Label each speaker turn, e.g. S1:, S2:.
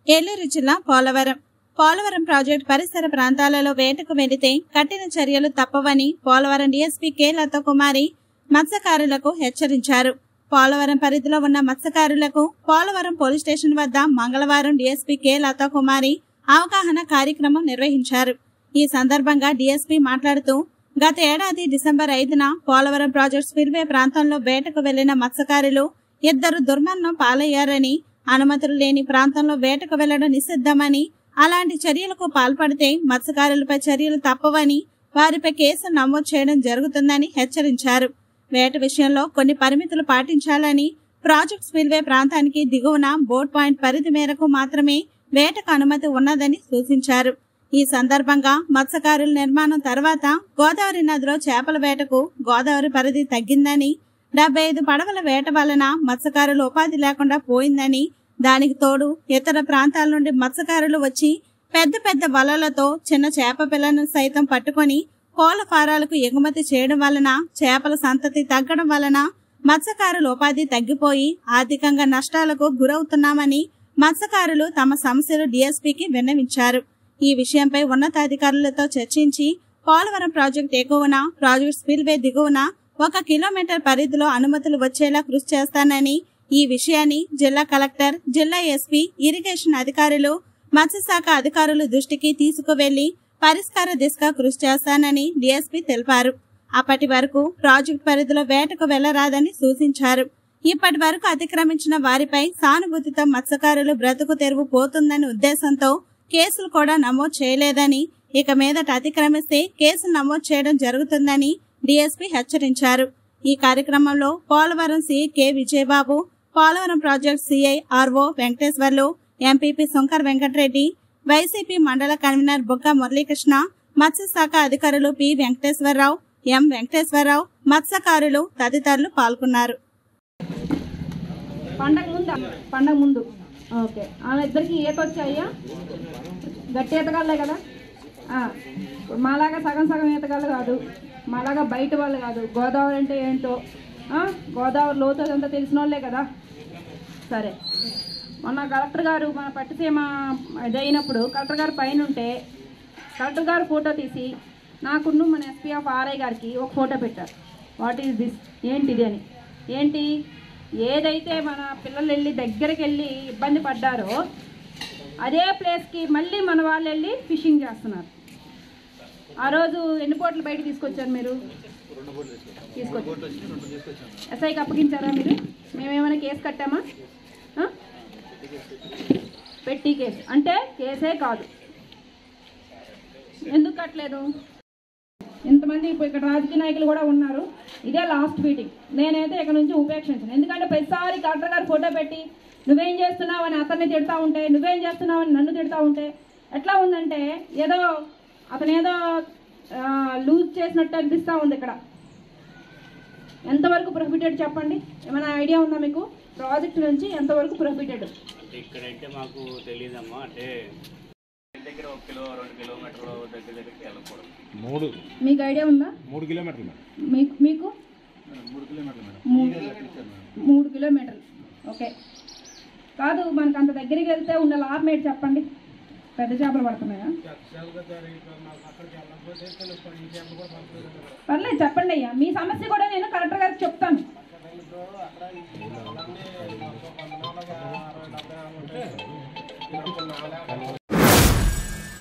S1: ఏలూరు జిల్లా పోలవరం పోలవరం ప్రాజెక్టు పరిసర ప్రాంతాలలో వేటకు వెళితే కఠిన చర్యలు తప్పవని పోలవరం డీఎస్పీ కె లత కుమారి మత్స్యకారులకు హెచ్చరించారు పోలవరం పరిధిలో ఉన్న మత్స్యకారులకు పోలవరం పోలీస్ స్టేషన్ వద్ద మంగళవారం డీఎస్పీ కె లత కుమారి అవగాహన కార్యక్రమం నిర్వహించారు ఈ సందర్భంగా డీఎస్పీ మాట్లాడుతూ గత ఏడాది డిసెంబర్ ఐదున పోలవరం ప్రాజెక్ట్ స్పిల్వే ప్రాంతంలో వేటకు వెళ్లిన మత్స్యకారులు ఇద్దరు దుర్మరణం పాలయ్యారని అనుమతులు లేని ప్రాంతంలో వేటకు వెళ్లడం నిషిద్ధమని అలాంటి చర్యలకు పాల్పడితే మత్స్యకారులపై చర్యలు తప్పవని వారిపై కేసు నమోదు చేయడం జరుగుతుందని హెచ్చరించారు వేట విషయంలో కొన్ని పరిమితులు పాటించాలని ప్రాజెక్ట్ స్పిల్వే ప్రాంతానికి దిగువన బోట్ పాయింట్ పరిధి మేరకు మాత్రమే వేటకు అనుమతి ఉన్నదని సూచించారు ఈ సందర్భంగా మత్స్యకారుల నిర్మాణం తర్వాత గోదావరి నదిలో చేపల వేటకు గోదావరి పరిధి తగ్గిందని డెబ్బై ఐదు పడవల వేట వలన మత్స్యకారులు ఉపాధి లేకుండా పోయిందని దానికి తోడు ఇతర ప్రాంతాల నుండి మత్స్యకారులు వచ్చి పెద్ద పెద్ద వలలతో చిన్న చేప పిల్లను సైతం పట్టుకొని కోళ్ల ఫారాలకు ఎగుమతి చేయడం వలన చేపల సంతతి తగ్గడం వలన మత్స్యకారుల ఉపాధి తగ్గిపోయి ఆర్థికంగా నష్టాలకు గురవుతున్నామని మత్స్యకారులు తమ సమస్యలు డీఎస్పీకి విన్నవించారు ఈ విషయంపై ఉన్నతాధికారులతో చర్చించి పోలవరం ప్రాజెక్టు ఎగువన ప్రాజెక్ట్ స్పిల్వే దిగువన ఒక కిలోమీటర్ పరిధిలో అనుమతులు వచ్చేలా కృషి చేస్తానని ఈ విషయాన్ని జిల్లా కలెక్టర్ జిల్లా ఎస్పీ ఇరిగేషన్ అధికారులు మత్స్యశాఖ అధికారుల దృష్టికి తీసుకువెళ్లి పరిష్కార దిశగా కృషి చేస్తానని డీఎస్పీ తెలిపారు అప్పటి వరకు ప్రాజెక్టు పరిధిలో వేటకు వెళ్లరాదని సూచించారు ఇప్పటి వరకు అతిక్రమించిన వారిపై సానుభూతితో మత్స్యకారులు బ్రతుకు తెరువు పోతుందని ఉద్దేశంతో కేసులు కూడా నమోదు చేయలేదని ఇక మీదట అతిక్రమిస్తే కేసు నమోదు చేయడం జరుగుతుందని డీఎస్పీ హెచ్చరించారు ఈ కార్యక్రమంలో Polavaram CI K Vijayababu Polavaram project CI RO Venkateswarlu MPP Shankar Venkatareddy YCP mandal convener Bugga Muralikrishna మత్స్యశాఖ అధికారులు పి వెంకటేశ్వరరావు ఎం వెంకటేశ్వరరావు మత్స్యకారులు తదితరులు పాల్గొన్నారు
S2: పండగ ముందు పండగ ముందు ఓకే ఆమె ఇద్దరికి ఈత వచ్చాయ్యా గట్టి ఈతగాళ్ళే కదా ఆ, మాలాగా సగం సగం ఈతగాళ్ళు కాదు మాలాగా బయట వాళ్ళు కాదు గోదావరి అంటే ఏంటో ఆ, గోదావరి లోతు అంతా తెలిసిన వాళ్ళే కదా సరే మొన్న కలెక్టర్ గారు మన పట్టిసీమ ఇది అయినప్పుడు కలెక్టర్ గారు పైన ఉంటే కలెక్టర్ గారు ఫోటో తీసి నాకును మన ఎస్పీ ఆఫ్ ఆర్ఐ గారికి ఒక ఫోటో పెట్టారు వాట్ ఈస్ దిస్ ఏంటిది అని ఏంటి ఏదైతే మన పిల్లలు వెళ్ళి దగ్గరికి వెళ్ళి ఇబ్బంది పడ్డారో అదే ప్లేస్కి మళ్ళీ మన వాళ్ళు వెళ్ళి ఫిషింగ్ చేస్తున్నారు ఆ రోజు ఎన్ని పోట్లు బయట తీసుకొచ్చారు మీరు తీసుకొచ్చారు ఎస్ఐకి అప్పగించారా మీరు మేమేమైనా కేసు కట్టామా ఆ? పెట్టి కేసు అంటే కేసే కాదు ఎందుకు కట్టలేదు ఇంతమంది ఇప్పుడు ఇక్కడ రాజకీయ నాయకులు కూడా ఉన్నారు ఇదే లాస్ట్ మీటింగ్ నేనైతే ఇక్కడ నుంచి ఉపేక్షించను ఎందుకంటే ప్రతిసారి కలెక్టర్ గారు ఫోటో పెట్టి నువ్వేం చేస్తున్నావు అని అతన్ని తిడతా ఉంటే నువ్వేం చేస్తున్నావు అని నన్ను తిడతా ఉంటే ఎట్లా ఉందంటే ఏదో అతను ఏదో లూజ్ చేసినట్టు అనిపిస్తూ ఉంది ఇక్కడ ఎంతవరకు ప్రొహిబిటెడ్ చెప్పండి ఏమైనా ఐడియా ఉందా మీకు ప్రాజెక్ట్ నుంచి ఎంతవరకు ప్రొహిబిటెడ్
S3: అంటే ఇక్కడైతే మాకు తెలియదమ్మా అంటే ఇంటి దగ్గర ఒక కిలో రెండు కిలోమీటర్ల దగ్గర దగ్గరికి వెళ్ళకూడదు
S4: మూడు
S2: మీకు ఐడియా ఉందా
S4: మూడు కిలోమీటర్లు మేడం
S2: మీకు మీకు మూడు మూడు కిలోమీటర్లు ఓకే కాదు మనకు అంత దగ్గరికి వెళ్తే ఉన్న లాభం ఏంటి చెప్పండి పెద్ద చేపలు పడుతున్నాయా పర్లేదు చెప్పండి అయ్యా మీ సమస్య కూడా నేను కలెక్టర్ గారికి చెప్తాను